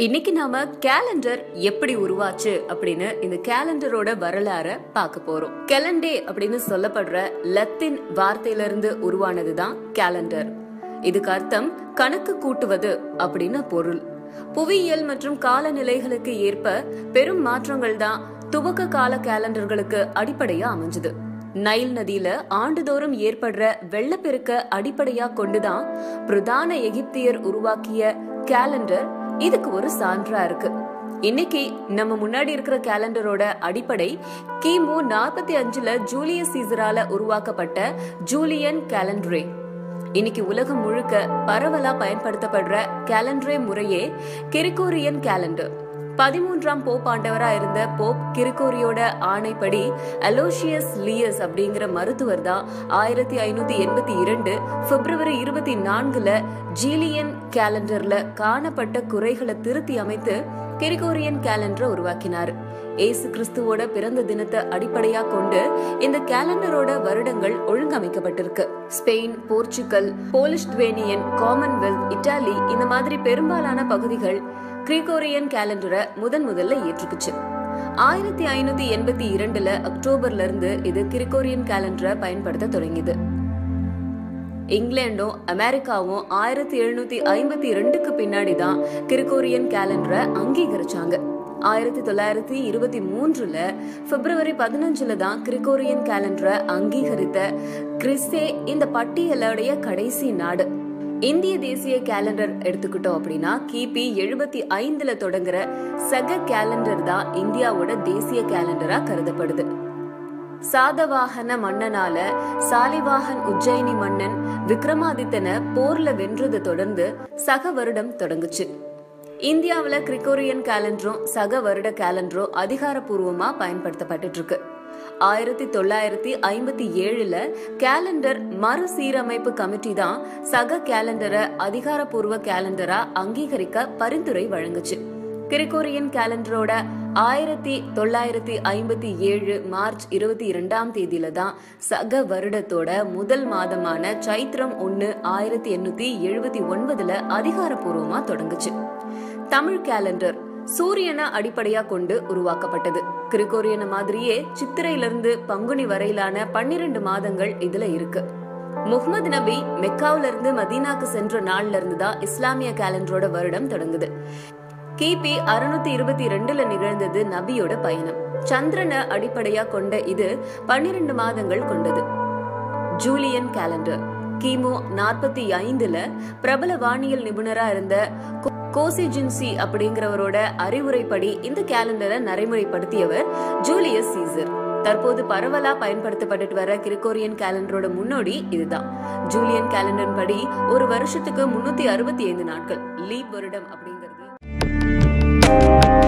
இன்னைக்கு நாம கேலண்டர் எப்படி உருவாச்சு அப்படின்னு இந்த கேலண்டரோட வரலாற பார்க்க போறோம் கெலண்டே அப்படின்னு சொல்லப்படுற லத்தீன் வார்த்தையிலிருந்து உருவானதுதான் கேலண்டர் இதுக்கு அர்த்தம் கணக்கு கூட்டுவது அப்படின்னு பொருள் புவியியல் மற்றும் காலநிலைகளுக்கு ஏற்ப பெரும் மாற்றங்கள் தான் துவக்க கால கேலண்டர்களுக்கு அடிப்படையா அமைஞ்சது நைல் நதியில ஆண்டுதோறும் ஏற்படுற வெள்ளப்பெருக்க அடிப்படையா கொண்டுதான் பிரதான எகிப்தியர் உருவாக்கிய கேலண்டர் இதுக்கு ஒரு சான்றா இருக்கு இன்னைக்கு நம்ம முன்னாடி இருக்கிற கேலண்டரோட அடிப்படை கிமு நாற்பத்தி அஞ்சுல ஜூலியஸ் சீசரால உருவாக்கப்பட்ட ஜூலியன் கேலண்டரே இன்னைக்கு உலகம் முழுக்க பரவலா பயன்படுத்தப்படுற கேலண்டரே முறையே கிரிகோரியன் கேலண்டர் பதிமூன்றாம் போப் ஆண்டவரா இருந்த போப் கிரிகோரியோட ஆணைப்படி அலோசியஸ் லியஸ் அப்படிங்கிற மருத்துவர் தான் ஆயிரத்தி ஐநூத்தி எண்பத்தி இரண்டு பிப்ரவரி இருபத்தி நான்குல ஜீலியன் கேலண்டர்ல காணப்பட்ட குறைகளை திருத்தி அமைத்து கிரிகோரியன் கேலண்டரை உருவாக்கினார் ஏசு கிறிஸ்துவோட பிறந்த தினத்தை அடிப்படையா கொண்டு இந்த கேலண்டரோட வருடங்கள் ஒழுங்கமைக்கப்பட்டிருக்கு ஸ்பெயின் போர்ச்சுகல் போலிஷ்வேனியன் காமன்வெல்த் இட்டாலி இந்த மாதிரி பெரும்பாலான பகுதிகள் கிரிகோரியன் கேலண்டரை முதன் முதல்ல ஏற்றுக்குச்சு ஆயிரத்தி ஐநூத்தி எண்பத்தி இரண்டுல அக்டோபர்ல இருந்து இது கிரிகோரியன் கேலண்டரை பயன்படுத்த தொடங்கியது இங்கிலாண்டும் அமெரிக்காவும் ஆயிரத்தி எழுநூத்தி ஐம்பத்தி ரெண்டுக்கு பின்னாடி தான் கிரிகோரியன் கேலண்டரை அங்கீகரிச்சாங்க ஆயிரத்தி தொள்ளாயிரத்தி இருபத்தி மூன்றுல பிப்ரவரி பதினஞ்சுல தான் கிரிகோரியன் கேலண்டரை அங்கீகரித்த கிறிஸ்தே இந்த பட்டியலுடைய கடைசி நாடு இந்திய தேசிய கேலண்டர் எடுத்துக்கிட்டோம் அப்படின்னா கிபி எழுபத்தி ஐந்துல தொடங்குற சக கேலண்டர் தான் இந்தியாவோட தேசிய கேலண்டரா கருதப்படுது சாதவாகன மன்னனால சாலிவாகன் உஜ்ஜயினி மன்னன் விக்ரமாதித்தனை போர்ல வென்றதை தொடர்ந்து சக வருடம் தொடங்குச்சு இந்தியாவுல கிரிகோரியன் கேலண்டரும் சக வருட கேலண்டரும் அதிகாரப்பூர்வமா பயன்படுத்தப்பட்டு இருக்கு ஆயிரத்தி தொள்ளாயிரத்தி ஐம்பத்தி ஏழுல கேலண்டர் மறுசீரமைப்பு கமிட்டி தான் சக கேலண்டரை அதிகாரப்பூர்வ கேலண்டரா அங்கீகரிக்க பரிந்துரை வழங்குச்சு கிரிகோரியன் கேலண்டரோட ஆயிரத்தி தொள்ளாயிரத்தி ஐம்பத்தி ஏழு மார்ச் இருபத்தி இரண்டாம் தேதியில தான் சக வருடத்தோட முதல் மாதமான சைத்திரம் ஒன்னு ஆயிரத்தி எண்ணூத்தி எழுபத்தி ஒன்பதுல அதிகாரப்பூர்வமா தொடங்குச்சு தமிழ் கேலண்டர் சூரியனை அடிப்படையா கொண்டு உருவாக்கப்பட்டது கிரிகோரியன மாதிரியே சித்திரையிலிருந்து பங்குனி வரையிலான பன்னிரண்டு மாதங்கள் இதுல இருக்கு முகமது நபி மெக்காவில இருந்து மதீனாக்கு சென்ற நாள்ல இருந்து தான் இஸ்லாமிய கேலண்டரோட வருடம் தொடங்குது கிபி அறுநூத்தி இருபத்தி ரெண்டுல நிகழ்ந்தது நபியோட பயணம் சந்திரனை அடிப்படையா கொண்ட இது பன்னிரண்டு மாதங்கள் கொண்டது ஜூலியன் கேலண்டர் கிமு நாற்பத்தி ஐந்துல பிரபல வானியல் நிபுணரா இருந்த கோசிஜின்சி அப்படிங்கிறவரோட அறிவுரைப்படி இந்த கேலண்டரை நடைமுறைப்படுத்தியவர் ஜூலியஸ் சீசர் தற்போது பரவலா பயன்படுத்தப்பட்டு வர கிரிகோரியன் கேலண்டரோட முன்னோடி இதுதான் ஜூலியன் கேலண்டர் படி ஒரு வருஷத்துக்கு முன்னூத்தி அறுபத்தி ஐந்து நாட்கள் லீப் வருடம் அப்படிங்கிறது